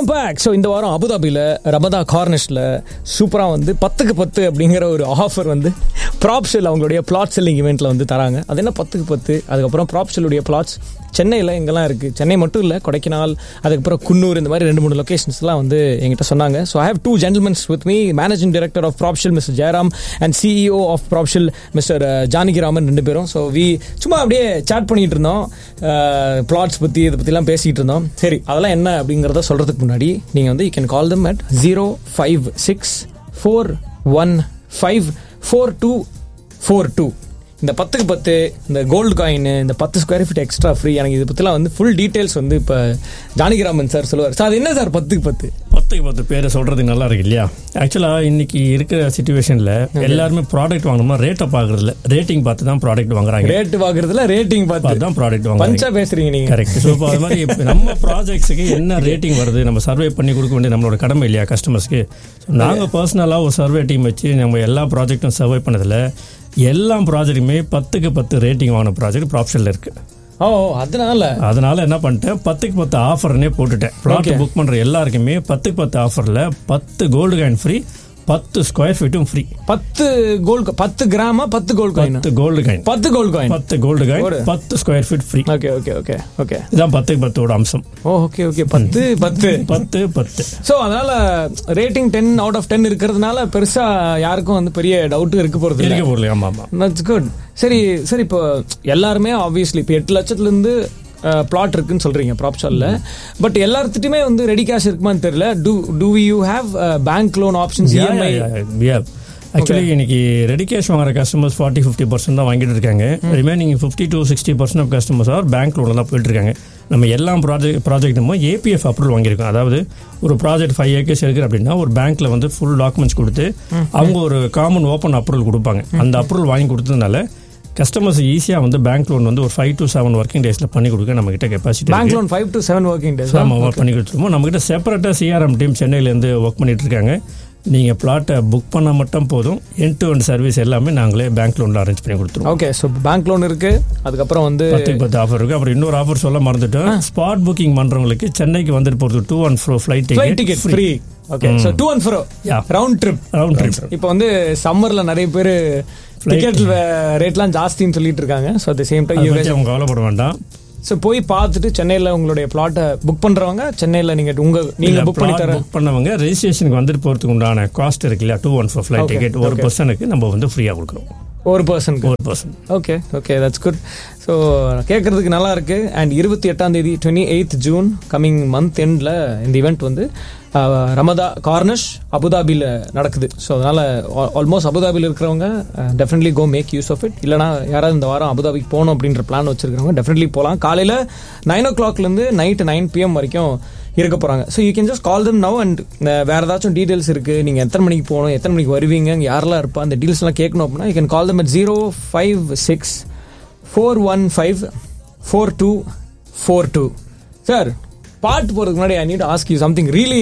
Welcome back so இந்த வாரம் அபுதாபியில் ரமதா கார்னிஷில் சூப்பராக வந்து பத்துக்கு பத்து அப்படிங்கிற ஒரு ஆஃபர் வந்து ப்ராப்ஷெல் அவங்களுடைய பிளாட் செல்லிங் இவெண்ட்டில் வந்து தராங்க அது என்ன பத்துக்கு பத்து அதுக்கப்புறம் ப்ராப்ஷெல்லுடைய பிளாட்ஸ் சென்னையில் எங்கெல்லாம் இருக்குது சென்னை மட்டும் இல்லை கொடைக்கானல் அதுக்கப்புறம் குன்னூர் இந்த மாதிரி ரெண்டு மூணு லொக்கேஷன்ஸ்லாம் வந்து எங்கிட்ட சொன்னாங்க so I have two gentlemens with me managing director of Propshil mister Jayaram and CEO of Propshil mister Janakiraman ரெண்டு பேரும் ஸோ வி சும்மா அப்படியே சாட் பண்ணிட்டு இருந்தோம் பிளாட்ஸ் பற்றி இதை பற்றிலாம் பேசிகிட்டு இருந்தோம் சரி அதெல்லாம் என்ன அப்படிங்கிறத சொல்கிறதுக்கு முன்னாடி நீங்கள் வந்து you can call them at zero five six four one five four two four two இந்த பத்துக்கு பத்து இந்த கோல்டு காயின் இந்த பத்து ஸ்கொயர் ஃபீட் எக்ஸ்ட்ரா ஃப்ரீ எனக்கு இதை பற்றிலாம் வந்து ஃபுல் டீட்டெயில்ஸ் வந்து இப்போ ஜானகிராமன் சார் சொல்லுவார் சார் அது என்ன சார் பத்துக்கு பத்து பத்துக்கு பத்து பேரை சொல்றதுக்கு நல்லா இருக்கு இல்லையா ஆக்சுவலா இன்னைக்கு இருக்கிற சுச்சுவேஷன்ல எல்லாருமே ப்ராடக்ட் வாங்கணுமா ரேட்டை பாக்குறதுல ரேட்டிங் பார்த்து தான் ப்ராடக்ட் வாங்குறாங்க ரேட்டு பார்க்குறதுல ரேட்டிங் பார்த்து பார்த்து தான் ப்ராடக்ட் பஞ்சா வாங்குறாங்க பேசுறீங்க நீங்கள் கரெக்ட் ஸோ இப்போ அது மாதிரி இப்ப நம்ம ப்ராஜெக்ட்ஸுக்கு என்ன ரேட்டிங் வருது நம்ம சர்வே பண்ணி கொடுக்க வேண்டிய நம்மளோட கடமை இல்லையா கஸ்டமர்ஸ்க்கு நாங்கள் பர்சனலாக ஒரு சர்வே டீம் வச்சு நம்ம எல்லா ப்ராஜெக்ட்டும் சர்வே பண்ணதில் எல்லா ப்ராஜெக்ட்டுமே பத்துக்கு பத்து ரேட்டிங் வாங்கின ப்ராஜெக்ட் ப்ராப்ஷனில் இருக்குது ஓ அதனால அதனால என்ன பண்ணிட்டேன் பத்துக்கு பத்து ஆஃபர்னே போட்டுட்டேன் பிளாட் Okay. புக் பண்ற எல்லாருக்குமே பத்துக்கு பத்து ஆஃபர்ல பத்து கோல்டு காயின் ஃப்ரீ பத்து ஸ்கொயர் ஃபீட்டும் ஃப்ரீ பத்து கோல்டு பத்து கிராமா பத்து கோல்டு காயின் பத்து கோல்டு காயின் பத்து கோல்டு காயின் பத்து கோல்டு ஒரு. காயின் பத்து square feet free okay okay okay okay இதான் பத்துக்கு பத்தோட அம்சம் ஓ ஓகே ஓகே பத்து பத்து பத்து பத்து ஸோ அதனால rating ten out of ten இருக்கிறதுனால பெருசா யாருக்கும் வந்து பெரிய டவுட் இருக்க போறது இருக்க இல்லை பொருள் ஆமா ஆமா தட்ஸ் குட் சரி சரி இப்போ எல்லாருமே ஆப்வியஸ்லி இப்போ எட்டு லட்சத்துல இருந்து பிளாட் இருக்குன்னு சொல்றீங்க ப்ராப்ஷாலில் பட் எல்லாத்துட்டுமே வந்து ரெடி கேஷ் இருக்குமான்னு தெரியல do do you have bank loan options EMI actually இன்னைக்கு ரெடி கேஷ் வாங்குற கஸ்டமர்ஸ் ஃபார்ட்டி ஃபிஃப்டி பர்சன்ட் தான் வாங்கிட்டு இருக்காங்க remaining fifty to sixty percent of customers are bank லோனில் தான் போயிட்டு இருக்காங்க நம்ம எல்லா ப்ராஜெக்ட் ப்ராஜெக்ட்டுமோ ஏபிஎஃப் அப்ரூவல் வாங்கியிருக்கோம் அதாவது ஒரு ப்ராஜெக்ட் ஃபைவ் ஏக்கர்ஸ் எடுக்கிற அப்படின்னா ஒரு பேங்க்ல வந்து ஃபுல் டாக்குமெண்ட்ஸ் கொடுத்து அவங்க ஒரு காமன் ஓப்பன் அப்ரூவல் கொடுப்பாங்க அந்த அப்ரூவல் வாங்கி கொடுத்ததுனால கஸ்டமர்ஸ் ஈஸியாக வந்து பேங்க் லோன் வந்து ஒரு ஃபைவ் டு செவன் ஒர்க்கிங் டேஸில் பண்ணி கொடுக்க நம்ம கிட்ட capacity bank loan five to seven working days நம்ம ஒர்க் பண்ணி கொடுத்துருவோம் நம்மகிட்ட செப்பரேட்டாக சிஆர்எம் டீம் சென்னையிலேருந்து ஒர்க் பண்ணிட்டு இருக்காங்க நீங்கள் பிளாட்டை புக் பண்ணால் மட்டும் போதும் என் டு எண்ட் சர்வீஸ் எல்லாமே நாங்களே பேங்க் லோனில் அரேஞ்ச் பண்ணி கொடுத்துருவோம் ஓகே ஸோ பேங்க் லோன் இருக்கு அதுக்கப்புறம் வந்து பத்துக்கு பத்து ஆஃபர் இருக்கு அப்புறம் இன்னொரு ஆஃபர் சொல்ல மறந்துட்டோம் ஸ்பாட் புக்கிங் பண்றவங்களுக்கு சென்னைக்கு வந்துட்டு போகிறது to and fro flight flight ticket ticket free okay so to and fro Yeah. Round trip round trip இப்போ வந்து சம்மர்ல நிறைய பேர் டிக்கெட் ரேட்லாம் ஜாஸ்தின்னு சொல்லிட்டு இருக்காங்க ஸோ அட் சேம் அதை டைம் பற்றி அவங்க கவலைப்பட வேண்டாம் ஸோ போய் பார்த்துட்டு சென்னையில் உங்களுடைய பிளாட்டை புக் பண்றவங்க சென்னையில் நீங்க உங்க நீங்க புக் பண்ணி தர புக் பண்ணவங்க ரெஜிஸ்ட்ரேஷனுக்கு வந்துட்டு போகிறதுக்கு உண்டான காஸ்ட் இருக்கு இல்லையா two one four flight Okay, ticket ஒரு okay. பர்சனுக்கு நம்ம வந்து ஃப்ரீயாக கொடுக்குறோம் ஒரு பர்சனுக்கு ஒரு person okay okay that's good so கேட்கறதுக்கு நல்லா இருக்கு அண்ட் இருபத்தி எட்டாம் தேதி twenty eighth June coming month எண்டில் இந்த ஈவெண்ட் வந்து அஹ், ரமதா கார்னிஷ் அபுதாபியில் நடக்குது ஸோ அதனால ஆல்மோஸ்ட் அபுதாபியில் இருக்கிறவங்க definitely go make use of it இல்லைனா யாராவது இந்த வாரம் அபுதாபிக்கு போகணும் அப்படின்ற பிளான் வச்சிருக்கிறவங்க டெஃபினெட்லி போகலாம் காலையில் நைன் ஓ கிளாக்லேருந்து நைட்டு நைன் பிஎம் வரைக்கும் இருக்க போகிறாங்க so you can just call them now and வேறு ஏதாச்சும் டீட்டெயில்ஸ் இருக்குது நீங்கள் எத்தனை மணிக்கு போகணும் எத்தனை மணிக்கு வருவீங்க இங்க யாரெல்லாம் இருப்பா அந்த டீட்டெயில்ஸ்லாம் கேட்கணும் அப்படின்னா you can call them at zero five six four one five four two four two sir பாட்டு போகிறதுக்கு முன்னாடி I need ask you something really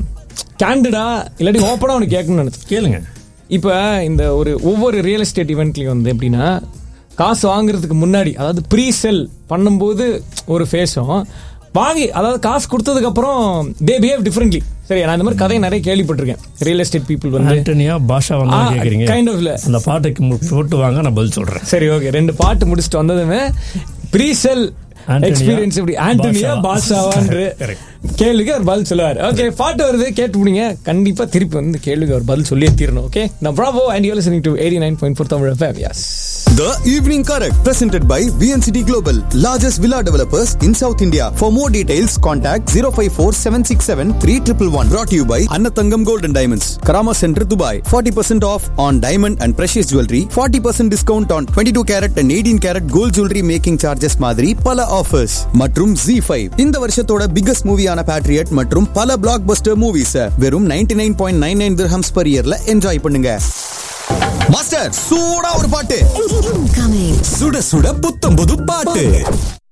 கேண்டடா இல்லாட்டி ஓப்பனாக ஒன்று கேட்கணும்னு நினச்சேன் கேளுங்க இப்போ இந்த ஒரு ஒவ்வொரு ரியல் எஸ்டேட் இவெண்ட்லையும் வந்து எப்படின்னா காசு வாங்குறதுக்கு முன்னாடி அதாவது ப்ரீ செல் பண்ணும்போது ஒரு ஃபேஸும் வாங்கி அதாவது காசு கொடுத்ததுக்கு அப்புறம் தே பிஹேவ் டிஃப்ரெண்ட்லி சரி நான் இந்த மாதிரி கதையை நிறைய கேள்விப்பட்டிருக்கேன் ரியல் எஸ்டேட் பீப்புள் வந்து ஆண்டனியா பாஷா வந்து ஆ, கேட்குறீங்க kind of இல்ல. அந்த பாட்டுக்கு மு- போட்டு வாங்க நான் பதில் சொல்கிறேன் சரி ஓகே ரெண்டு பாட்டு முடிச்சுட்டு வந்ததுமே ப்ரீ செல் ஆண்டனியா, எக்ஸ்பீரியன்ஸ் எப்படி ஆண்டனியா பாஷாவா? பாஷாவான்ற Correct. கேள்விக்கு அவர் பதில் சொல்லுவார் ஓகே பாட்டு வருது கேட்டு முடிங்க கண்டிப்பா திருப்பி வந்து கேள்விக்கு அவர் பதில் சொல்லியே தீரணும் ஓகே நான் Bravo and you listening to eighty nine point four Tamil FM எஸ் The Evening Correct, presented by VNCT Global, largest villa developers in South India. For more details, contact 054 767 3111. Brought to you by Annatangam Gold and Diamonds, Karama Center, Dubai. 40% off on diamond and precious jewelry. 40% discount on 22 carat and 18 carat gold jewelry making charges மாதிரி பல offers மற்றும் Z5 இந்த வருஷத்தோட biggest மூவியான Patriot மற்றும் பல black Bastar movies வெறும் 99.99 nine point nine nine dirhams per இயர்ல enjoy பண்ணுங்க மாஸ்டர் சூடா ஒரு பாட்டு Incoming. சுட சுட புத்தம் புது பாட்டு